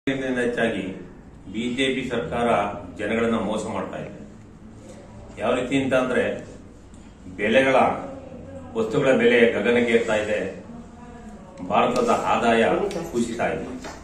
ಇದಕ್ಕಿಂತ ಹೆಚ್ಚಾಗಿ ಬಿಜೆಪಿ ಸರ್ಕಾರ ಜನಗಳನ್ನ ಮೋಸ ಮಾಡ್ತಾ ಇದೆ ಯಾವ ರೀತಿ ಅಂತ ಅಂದ್ರೆ ಬೆಲೆಗಳ ವಸ್ತುಗಳ ಬೆಲೆ ಗಗನಕ್ಕೆ ಏರ್ತಾ ಇದೆ ಭಾರತದ ಆದಾಯ ಕುಸಿತಾ ಇದೆ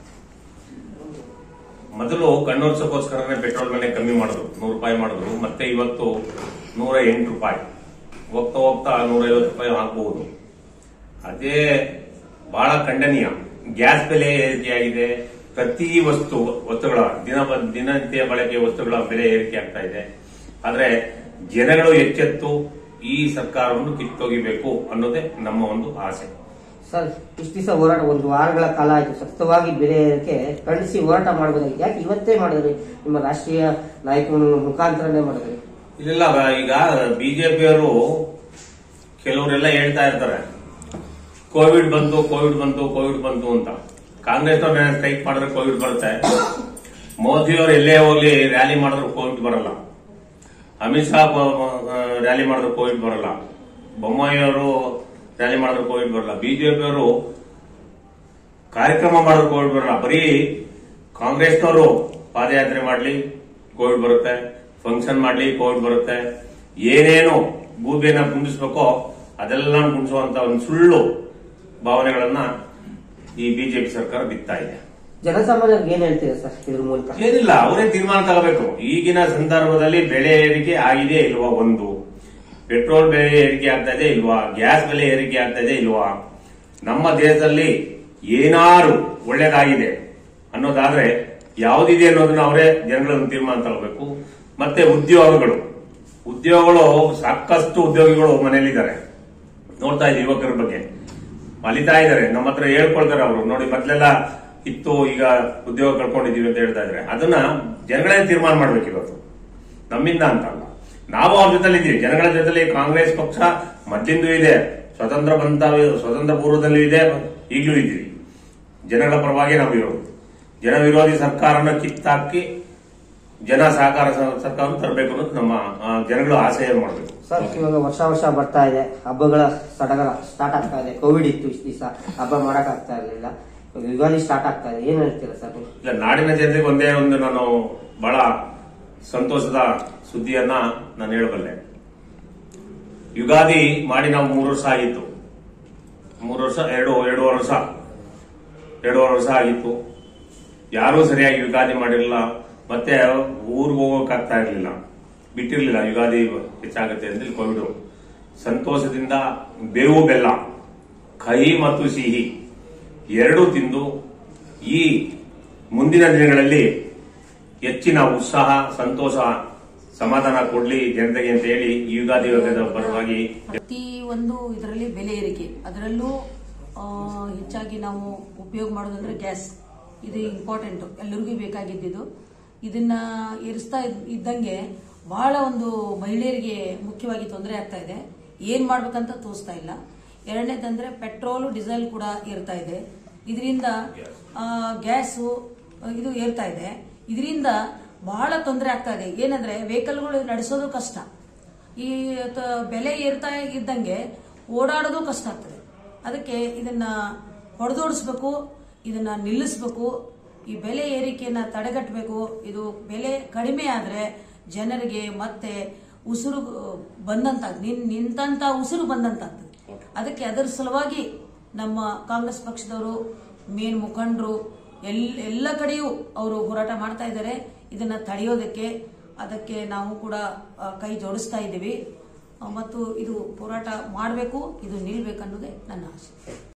ಮೊದಲು ಕಣ್ಣೋರ್ಸಕ್ಕೋಸ್ಕರನೇ ಪೆಟ್ರೋಲ್ ಬೆಲೆ ಕಮ್ಮಿ ಮಾಡಿದ್ರು ನೂರು ರೂಪಾಯಿ ಮಾಡಿದ್ರು ಮತ್ತೆ ಇವತ್ತು ನೂರ ಎಂಟು ರೂಪಾಯಿ ಹೋಗ್ತಾ ಹೋಗ್ತಾ ನೂರ ಐವತ್ತು ರೂಪಾಯಿ ಹಾಕಬಹುದು ಅದೇ ಬಹಳ ಖಂಡನೀಯ ಗ್ಯಾಸ್ ಬೆಲೆ ಏರಿಕೆಯಾಗಿದೆ ಪ್ರತಿ ವಸ್ತು ವಸ್ತುಗಳ ದಿನ ದಿನನಿತ್ಯ ಬಳಕೆಯ ವಸ್ತುಗಳ ಬೆಲೆ ಏರಿಕೆ ಆಗ್ತಾ ಇದೆ ಆದ್ರೆ ಜನಗಳು ಎಚ್ಚೆತ್ತು ಈ ಸರ್ಕಾರವನ್ನು ಕಿತ್ತೊಗಿಬೇಕು ಅನ್ನೋದೇ ನಮ್ಮ ಒಂದು ಆಸೆ ಸರ್ ಇಷ್ಟು ದಿವಸ ಹೋರಾಟ ಒಂದು ವಾರಗಳ ಕಾಲ ಆಯ್ತು ಸತತವಾಗಿ ಬೆಲೆ ಏರಿಕೆ ಖಂಡಿಸಿ ಹೋರಾಟ ಮಾಡಬಹುದಾಗಿ ಯಾಕೆ ಇವತ್ತೇ ಮಾಡಿದ್ರಿ ನಿಮ್ಮ ರಾಷ್ಟ್ರೀಯ ನಾಯಕನ ಮುಖಾಂತರನೇ ಮಾಡಿದ್ರಿ ಇಲ್ಲ ಈಗ ಬಿಜೆಪಿಯವರು ಕೆಲವರೆಲ್ಲ ಹೇಳ್ತಾ ಇರ್ತಾರೆ ಕೋವಿಡ್ ಬಂತು ಕೋವಿಡ್ ಬಂತು ಕೋವಿಡ್ ಬಂತು ಅಂತ ಕಾಂಗ್ರೆಸ್ ಸ್ಟ್ರೈಕ್ ಮಾಡಿದ್ರೆ ಕೋವಿಡ್ ಬರುತ್ತೆ ಮೋದಿಯವರು ಎಲ್ಲೇ ಹೋಗ್ಲಿ ರ್ಯಾಲಿ ಮಾಡಿದ್ರು ಕೋವಿಡ್ ಬರಲ್ಲ ಅಮಿತ್ ಶಾ ರ್ಯಾಲಿ ಮಾಡಿದ್ರು ಕೋವಿಡ್ ಬರಲ್ಲ ಬೊಮ್ಮಾಯಿಯವರು ರ್ಯಾಲಿ ಮಾಡಿದ್ರು ಕೋವಿಡ್ ಬರಲ್ಲ ಬಿಜೆಪಿಯವರು ಕಾರ್ಯಕ್ರಮ ಮಾಡಿದ್ರು ಕೋವಿಡ್ ಬರಲ್ಲ ಬರೀ ಕಾಂಗ್ರೆಸ್ನವರು ಪಾದಯಾತ್ರೆ ಮಾಡ್ಲಿ ಕೋವಿಡ್ ಬರುತ್ತೆ ಫಂಕ್ಷನ್ ಮಾಡ್ಲಿ ಕೋವಿಡ್ ಬರುತ್ತೆ ಏನೇನು ಗೂಬೆನ ಕುಂದಿಸ್ಬೇಕೋ ಅದೆಲ್ಲ ಕುಂದಿಸುವಂತ ಒಂದು ಸುಳ್ಳು ಭಾವನೆಗಳನ್ನ ಈ ಬಿಜೆಪಿ ಸರ್ಕಾರ ಬಿತ್ತಾ ಇದೆ ಜನಸಾಮಾನ್ಯರಿಗೆ ಏನ್ ಹೇಳ್ತೀರಾ ಸರ್ ಇದ್ರ ಮೂಲಕ ಏನಿಲ್ಲ ಅವರೇ ತೀರ್ಮಾನ ತಗೋಬೇಕು ಈಗಿನ ಸಂದರ್ಭದಲ್ಲಿ ಬೆಲೆ ಏರಿಕೆ ಆಗಿದೆ ಇಲ್ವಾ ಒಂದು ಪೆಟ್ರೋಲ್ ಬೆಲೆ ಏರಿಕೆ ಆಗ್ತಾ ಇದೆ ಇಲ್ವಾ ಗ್ಯಾಸ್ ಬೆಲೆ ಏರಿಕೆ ಆಗ್ತಾ ಇದೆ ಇಲ್ವಾ ನಮ್ಮ ದೇಶದಲ್ಲಿ ಏನಾರು ಒಳ್ಳೇದಾಗಿದೆ ಅನ್ನೋದಾದ್ರೆ ಯಾವ್ದಿದೆ ಅನ್ನೋದನ್ನ ಅವರೇ ಜನಗಳನ್ನು ತೀರ್ಮಾನ ತಗೋಬೇಕು ಮತ್ತೆ ಉದ್ಯೋಗಗಳು ಉದ್ಯೋಗಗಳು ಸಾಕಷ್ಟು ಉದ್ಯೋಗಿಗಳು ಮನೆಯಲ್ಲಿದ್ದಾರೆ ನೋಡ್ತಾ ಇದ್ದೀವಿ ಯುವಕರ ಬಗ್ಗೆ ಅಲಿತಾ ಇದ್ದಾರೆ ನಮ್ಮ ಹತ್ರ ಹೇಳ್ಕೊಳ್ತಾರೆ ಅವರು ನೋಡಿ ಮೊದ್ಲೆಲ್ಲ ಇತ್ತು ಈಗ ಉದ್ಯೋಗ ಕಳ್ಕೊಂಡಿದೀವಿ ಅಂತ ಹೇಳ್ತಾ ಇದ್ದಾರೆ ಅದನ್ನ ಜನಗಳೇ ತೀರ್ಮಾನ ಮಾಡ್ಬೇಕು ಇವತ್ತು ನಮ್ಮಿಂದ ಅಂತ ಅಲ್ಲ ನಾವು ಅವ್ರ ಜೊತೆಲಿ ಇದ್ದೀವಿ ಜನಗಳ ಜೊತೆಲಿ ಕಾಂಗ್ರೆಸ್ ಪಕ್ಷ ಮೊದ್ಲಿಂದೂ ಇದೆ ಸ್ವತಂತ್ರ ಬಂದ ಸ್ವತಂತ್ರ ಪೂರ್ವದಲ್ಲೂ ಇದೆ ಈಗಲೂ ಇದ್ದೀವಿ ಜನಗಳ ಪರವಾಗಿ ನಾವು ಇರೋದು ಜನ ವಿರೋಧಿ ಸರ್ಕಾರನ ಕಿತ್ತಾಕಿ ಜನ ಸಹಕಾರ ಸ- ಸರ್ಕಾರ ತರಬೇಕು ಅನ್ನೋದು ನಮ್ಮ ಆ, ಜನಗಳು ಆಸೆ ಮಾಡಬೇಕು ಸರ್ ಇವಾಗ ವರ್ಷ ವರ್ಷ ಬರ್ತಾ ಇದೆ ಹಬ್ಬಗಳ ಸಡಗರ ಸ್ಟಾರ್ಟ್ ಆಗ್ತಾ ಇದೆ ಕೋವಿಡ್ ಇತ್ತು ಇಷ್ಟು ದಿವಸ ಹಬ್ಬ ಮಾಡಕ್ ಆಗ್ತಾ ಇರ್ಲಿಲ್ಲ ಇವಾಗ ಯುಗಾದಿ ಸ್ಟಾರ್ಟ್ ಆಗ್ತಾ ಇದೆ ಏನ್ ಹೇಳ್ತೀರಾ ಸರ್ ನೀವು? ಇಲ್ಲ ನಾಡಿನ ಜನತೆಗೆ ಒಂದೇ ಒಂದು ನಾನು ಬಹಳ ಸಂತೋಷದ ಸುದ್ದಿಯನ್ನ ನಾನು ಹೇಳಬಲ್ಲೆ ಯುಗಾದಿ ಮಾಡಿ ನಾವು ಮೂರು ವರ್ಷ ಆಗಿತ್ತು ಮೂರು ವರ್ಷ ಎರಡು ಎರಡೂವರೆ ವರ್ಷ ಎರಡೂವರೆ ವರ್ಷ ಆಗಿತ್ತು ಯಾರೂ ಸರಿಯಾಗಿ ಯುಗಾದಿ ಮಾಡಿರಲಿಲ್ಲ ಮತ್ತೆ ಊರಿಗೆ ಹೋಗೋಕ್ಕಾಗ್ತಾ ಇರಲಿಲ್ಲ ಬಿಟ್ಟಿರಲಿಲ್ಲ ಯುಗಾದಿ ಹೆಚ್ಚಾಗುತ್ತೆ ಅಂತ ಕೋವಿಡ್ ಸಂತೋಷದಿಂದ ಬೇವು ಬೆಲ್ಲ ಕಹಿ ಮತ್ತು ಸಿಹಿ ಎರಡೂ ತಿಂದು ಈ ಮುಂದಿನ ದಿನಗಳಲ್ಲಿ ಹೆಚ್ಚಿನ ಉತ್ಸಾಹ ಸಂತೋಷ ಸಮಾಧಾನ ಕೊಡ್ಲಿ ಜನತೆಗೆ ಅಂತ ಹೇಳಿ ಈ ಯುಗಾದಿ ಹಬ್ಬದ ಪರವಾಗಿ ಪ್ರತಿ ಒಂದು ಇದರಲ್ಲಿ ಬೆಲೆ ಏರಿಕೆ ಅದರಲ್ಲೂ ಆ, ಹೆಚ್ಚಾಗಿ ನಾವು ಉಪಯೋಗ ಮಾಡೋದಂದ್ರೆ ಗ್ಯಾಸ್ ಇದು ಇಂಪಾರ್ಟೆಂಟ್ ಎಲ್ಲರಿಗೂ ಬೇಕಾಗಿದ್ದಿದ್ದು ಇದನ್ನ ಏರಿಸ್ತಾ ಇದ್- ಇದ್ದಂಗೆ ಬಹಳ ಒಂದು ಮಹಿಳೆಯರಿಗೆ ಮುಖ್ಯವಾಗಿ ತೊಂದರೆ ಆಗ್ತಾ ಇದೆ ಏನ್ ಮಾಡ್ಬೇಕಂತ ತೋರಿಸ್ತಾ ಇಲ್ಲ ಎರಡನೇದಂದ್ರೆ ಪೆಟ್ರೋಲು ಡೀಸೆಲ್ ಕೂಡ ಏರ್ತಾ ಇದೆ ಇದರಿಂದ ಗ್ಯಾಸು ಇದು ಏರ್ತಾ ಇದೆ ಇದರಿಂದ ಬಹಳ ತೊಂದರೆ ಆಗ್ತಾ ಇದೆ ಏನಂದ್ರೆ ವೆಹಿಕಲ್ಗಳು ನಡೆಸೋದು ಕಷ್ಟ ಈ ತ- ಬೆಲೆ ಏರ್ತಾ ಇದ್ದಂಗೆ ಓಡಾಡೋದು ಕಷ್ಟ ಆಗ್ತದೆ ಅದಕ್ಕೆ ಇದನ್ನ ಹೊಡೆದೋಡಿಸ್ಬೇಕು ಇದನ್ನ ನಿಲ್ಲಿಸ್ಬೇಕು ಈ ಬೆಲೆ ಏರಿಕೆಯನ್ನ ತಡೆಗಟ್ಟಬೇಕು ಇದು ಬೆಲೆ ಕಡಿಮೆ ಆದ್ರೆ ಜನರಿಗೆ ಮತ್ತೆ ಉಸಿರು ಬಂದಂತ ನಿನ್ ನಿಂತಂತ ಉಸಿರು ಬಂದಂತಾಗ್ತದೆ ಅದಕ್ಕೆ ಅದರ ಸಲುವಾಗಿ ನಮ್ಮ ಕಾಂಗ್ರೆಸ್ ಪಕ್ಷದವರು ಮೇನ್ ಮುಖಂಡರು ಎಲ್ ಎಲ್ಲ ಕಡೆಯೂ ಅವರು ಹೋರಾಟ ಮಾಡ್ತಾ ಇದ್ದಾರೆ ಇದನ್ನ ತಡೆಯೋದಕ್ಕೆ ಅದಕ್ಕೆ ನಾವು ಕೂಡ ಆ, ಕೈ ಜೋಡಿಸ್ತಾ ಇದ್ದೀವಿ ಆ, ಮತ್ತು ಇದು ಹೋರಾಟ ಮಾಡಬೇಕು ಇದು ನಿಲ್ಬೇಕನ್ನೋದೇ ನನ್ನ ಆಸೆ